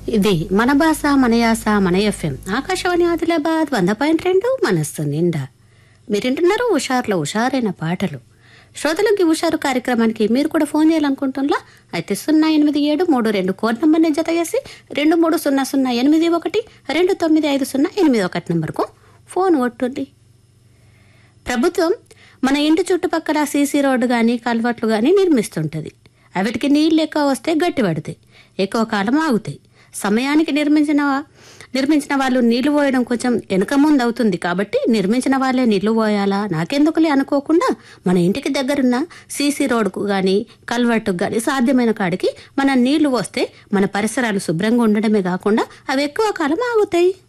ఇది మన భాష మన యాస మన ఎఫ్ఎం ఆకాశవాణి ఆదిలాబాద్ వంద పాయింట్ రెండు మనస్సు నిండా మీరింటున్నారు హుషార్లో హుషారైన పాటలు శ్రోతలకి హుషారు కార్యక్రమానికి మీరు కూడా ఫోన్ చేయాలనుకుంటున్నా అయితే సున్నా ఎనిమిది ఏడు మూడు రెండు కోడ్ నంబర్ని జత చేసి రెండు మూడు సున్నా సున్నా ఎనిమిది ఒకటి రెండు తొమ్మిది ఐదు సున్నా ఎనిమిది ఒకటి నంబర్కు ఫోన్ కొట్టుండి ప్రభుత్వం మన ఇంటి చుట్టుపక్కల సీసీ రోడ్డు కానీ కల్వర్ట్లు కానీ నిర్మిస్తుంటుంది అవిటికి నీళ్ళు ఎక్కువ వస్తే గట్టి పడతాయి ఎక్కువ కాలం ఆగుతాయి సమయానికి నిర్మించిన నిర్మించిన వాళ్ళు నీళ్లు పోయడం కొంచెం వెనక ముందు అవుతుంది కాబట్టి నిర్మించిన వాళ్ళే నీళ్లు పోయాలా నాకెందుకులే అనుకోకుండా మన ఇంటికి దగ్గరున్న సీసీ రోడ్డుకు కానీ కల్వర్టుకు కానీ సాధ్యమైన కాడికి మన నీళ్లు వస్తే మన పరిసరాలు శుభ్రంగా ఉండడమే కాకుండా అవి ఎక్కువ కాలం ఆగుతాయి